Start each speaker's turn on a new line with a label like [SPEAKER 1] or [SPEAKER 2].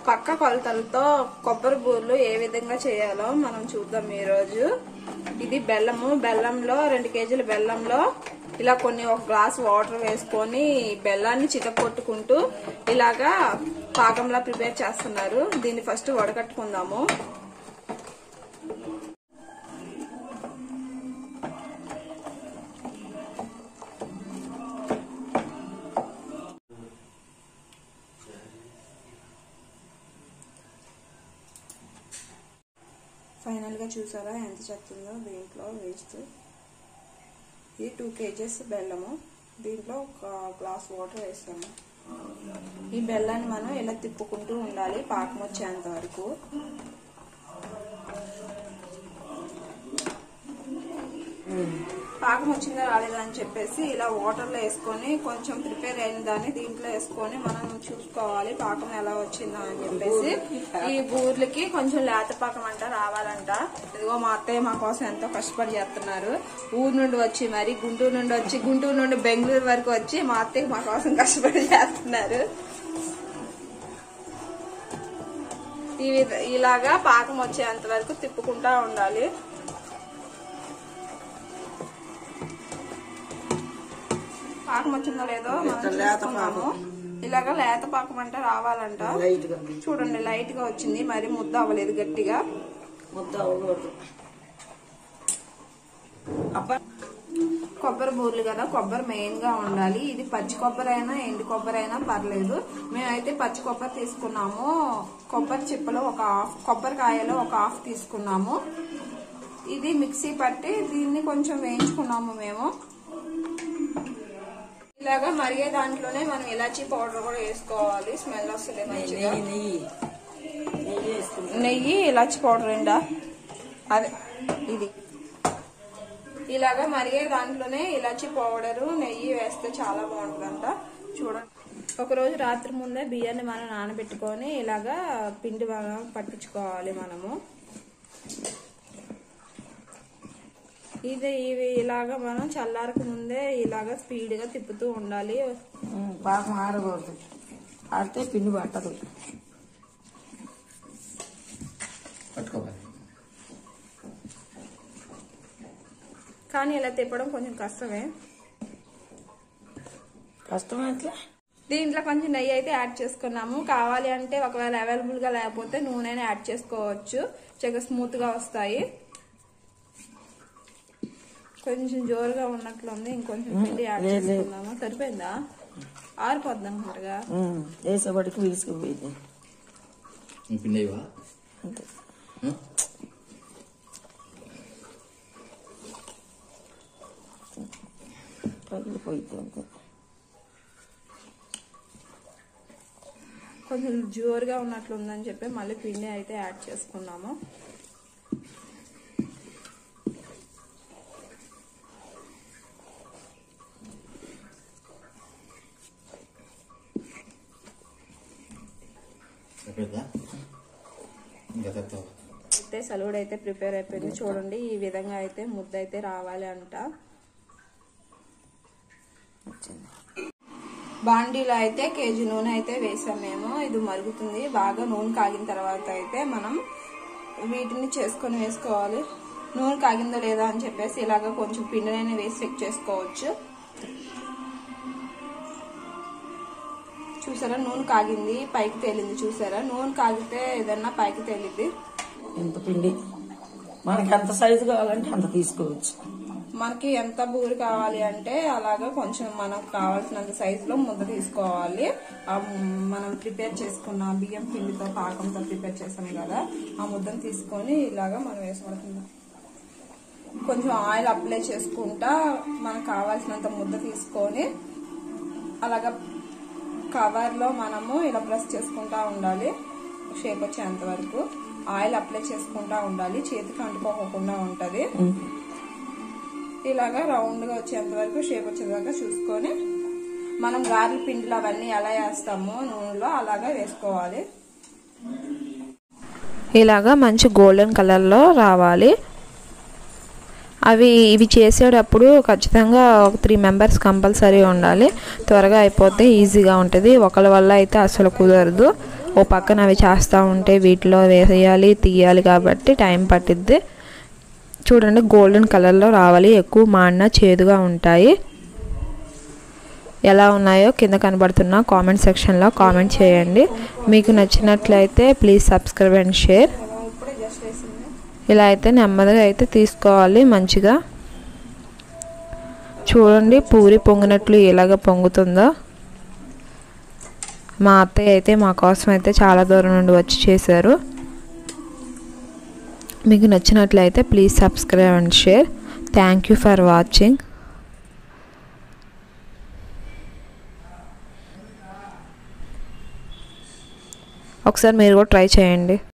[SPEAKER 1] పక్క కొలతలతో కొబ్బరి బూర్లు ఏ విధంగా చేయాలో మనం చూద్దాం ఈ రోజు ఇది బెల్లము బెల్లంలో రెండు కేజీల బెల్లంలో ఇలా కొన్ని ఒక గ్లాస్ వాటర్ వేసుకొని బెల్లాన్ని చితకొట్టుకుంటూ ఇలాగా పాకంలా ప్రిపేర్ చేస్తున్నారు దీన్ని ఫస్ట్ వడకట్టుకుందాము ఫైనల్ గా చూసారా ఎంత చెత్తుందో దీంట్లో వేస్ట్ ఇది టూ కేజెస్ బెల్లము దీంట్లో ఒక గ్లాస్ వాటర్ వేస్తాము ఈ బెల్లాన్ని మనం ఇలా తిప్పుకుంటూ ఉండాలి పాకం వచ్చేంత వరకు పాకం వచ్చిందా రాలేదా అని చెప్పేసి ఇలా వాటర్ లో వేసుకొని కొంచెం ప్రిపేర్ అయిన దాన్ని దీంట్లో వేసుకొని మనం చూసుకోవాలి పాకం ఎలా వచ్చిందా అని చెప్పేసి ఈ బూర్లకి కొంచెం లేత పాకం అంట రావాలంట ఇదిగో మా అత్తయ్య మా కోసం ఎంతో కష్టపడి చేస్తున్నారు ఊరు నుండి వచ్చి మరి గుంటూరు నుండి వచ్చి గుంటూరు నుండి బెంగళూరు వరకు వచ్చి మా అత్తయ్య మా కోసం కష్టపడి చేస్తున్నారు ఈ విధ- ఇలాగా పాకం వచ్చేంత వరకు తిప్పుకుంటా ఉండాలి పాకం వచ్చిందో లేదో మనం
[SPEAKER 2] లేత
[SPEAKER 1] చూసుకుందాము ఇలాగా లేత పాకం అంటే రావాలంట
[SPEAKER 2] లైట్ గా
[SPEAKER 1] చూడండి లైట్ గా వచ్చింది మరి ముద్ద అవ్వలేదు గట్టిగా
[SPEAKER 2] ముద్ద అవ్వకూడదు అప్ప
[SPEAKER 1] కొబ్బరి బూర్లు కదా కొబ్బరి మెయిన్ గా ఉండాలి ఇది పచ్చి కొబ్బరి అయినా ఎండు కొబ్బరి అయినా పర్లేదు మేమైతే పచ్చి కొబ్బరి తీసుకున్నాము కొబ్బరి చిప్పలో ఒక హాఫ్ కొబ్బరికాయలో ఒక హాఫ్ తీసుకున్నాము ఇది మిక్సీ పట్టి దీన్ని కొంచెం వేయించుకున్నాము మేము ఇలాగా మరిగే దాంట్లోనే మనం ఇలాచీ పౌడర్ కూడా వేసుకోవాలి స్మెల్ వస్తుంది మంచిగా
[SPEAKER 2] నెయ్యి నెయ్యి నెయ్యి వేసుకుంటాం
[SPEAKER 1] నెయ్యి ఇలాచి పౌడర్ ఎండా అదే ఇది ఇలాగా మరిగే దాంట్లోనే ఇలాచి పౌడరు నెయ్యి వేస్తే చాలా బాగుంటుందంట చూడండి ఒక రోజు రాత్రి ముందే బియ్యాన్ని మనం నానబెట్టుకొని ఇలాగా పిండి మనం పట్టించుకోవాలి మనము ఇది ఇవి ఇలాగా మనం చల్లారక ముందే ఇలాగా స్పీడ్ గా తిప్పుతూ ఉండాలి
[SPEAKER 2] ఉమ్, పాకం ఆరకూడదు ఆడితే పిండి పట్టదు
[SPEAKER 3] పట్టుకోవాలి
[SPEAKER 1] కానీ ఇలా తిప్పడం కొంచెం కష్టమే
[SPEAKER 2] కష్టం ఎట్లా
[SPEAKER 1] దీంట్లో కొంచెం నెయ్యి అయితే యాడ్ చేసుకున్నాము కావాలి అంటే ఒకవేళ అవైలబుల్ గా లేకపోతే నూనెనే యాడ్ చేసుకోవచ్చు చక్కగా స్మూత్ గా వస్తాయి కొంచెం జోరుగా ఉన్నట్లుంది ఇంకొంచెం పిండి యాడ్
[SPEAKER 2] లేదు, లేదు.
[SPEAKER 1] చేసుకుందాము సరిపోయిందా ఆరిపోద్ది అనుకుంటారుగా
[SPEAKER 2] ఉమ్, వేసేపటికి విసుకుపోయింది
[SPEAKER 3] పిండివా
[SPEAKER 2] అంతే పగిలిపోయింది అంతే
[SPEAKER 1] కొంచెం జోరుగా ఉన్నట్లుందని చెప్పి మళ్ళీ పిండి అయితే యాడ్ చేసుకున్నాము
[SPEAKER 3] అయిపోయిందా ఇంకా తక్కువ
[SPEAKER 1] అయితే సలువుడు అయితే ప్రిపేర్ అయిపోయింది చూడండి ఈ విధంగా అయితే ముద్ద అయితే రావాలి అంట
[SPEAKER 2] వచ్చింది
[SPEAKER 1] బాండీలో అయితే కేజీ నూనె అయితే వేసాం మేము ఇది మరుగుతుంది బాగా నూనె కాగిన తర్వాత అయితే మనం వీటిని చేసుకొని వేసుకోవాలి నూనె కాగిందో లేదా అని చెప్పేసి ఇలాగ కొంచెం పిండినైనా వేసి చెక్ చేసుకోవచ్చు చూసారా నూనె కాగింది పైకి తేలింది చూసారా నూనె కాగితే ఏదన్నా పైకి తేలిద్ది
[SPEAKER 2] ఇంత పిండి మనకి ఎంత సైజు కావాలంటే అంత తీసుకోవచ్చు
[SPEAKER 1] మనకి ఎంత బూరి కావాలి అంటే అలాగా కొంచెం మనకు కావాల్సినంత సైజులో ముద్ద తీసుకోవాలి ఆ మనం ప్రిపేర్ చేసుకున్న బియ్యం పిండితో పాకంతో ప్రిపేర్ చేసాం కదా ఆ ముద్దను తీసుకొని ఇలాగా మనం వేసుకుంటున్నాం కొంచెం ఆయిల్ అప్లై చేసుకుంటా మనకు కావాల్సినంత ముద్ద తీసుకొని అలాగా కవర్లో మనము ఇలా ప్రెస్ చేసుకుంటా ఉండాలి షేప్ వచ్చేంత వరకు ఆయిల్ అప్లై చేసుకుంటా ఉండాలి చేతికి అంటుకోకుండా ఉంటది
[SPEAKER 2] ఉమ్.
[SPEAKER 1] ఇలాగా రౌండ్ గా వచ్చేంత వరకు షేప్ వచ్చేదాకా చూసుకొని మనం గారెల పిండిలో అవన్నీ ఎలా వేస్తామో నూనెలో అలాగా వేసుకోవాలి
[SPEAKER 4] ఇలాగా మంచి గోల్డెన్ కలర్లో రావాలి అవి ఇవి చేసేటప్పుడు ఖచ్చితంగా ఒక త్రీ మెంబర్స్ కంపల్సరీ ఉండాలి త్వరగా అయిపోతే ఈజీగా ఉంటుంది ఒకళ్ళ వల్ల అయితే అసలు కుదరదు ఓ పక్కన అవి చేస్తూ ఉంటే వీటిలో వేసేయాలి తీయాలి కాబట్టి టైం పట్టిద్ది చూడండి గోల్డెన్ కలర్లో రావాలి ఎక్కువ మాడిన చేదుగా ఉంటాయి ఎలా ఉన్నాయో కింద కనబడుతున్న కామెంట్ సెక్షన్లో కామెంట్ చేయండి మీకు నచ్చినట్లయితే ప్లీజ్ సబ్స్క్రైబ్ అండ్ షేర్
[SPEAKER 1] ఇప్పుడే జస్ట్ వేసింది
[SPEAKER 4] ఇలా అయితే నెమ్మదిగా అయితే తీసుకోవాలి మంచిగా చూడండి పూరి పొంగినట్లు ఎలాగ పొంగుతుందో మా అత్తయ్య అయితే మా కోసం అయితే చాలా దూరం నుండి వచ్చి చేశారు మీకు నచ్చినట్లయితే please subscribe and share thank you for watching ఒకసారి మీరు కూడా ట్రై చేయండి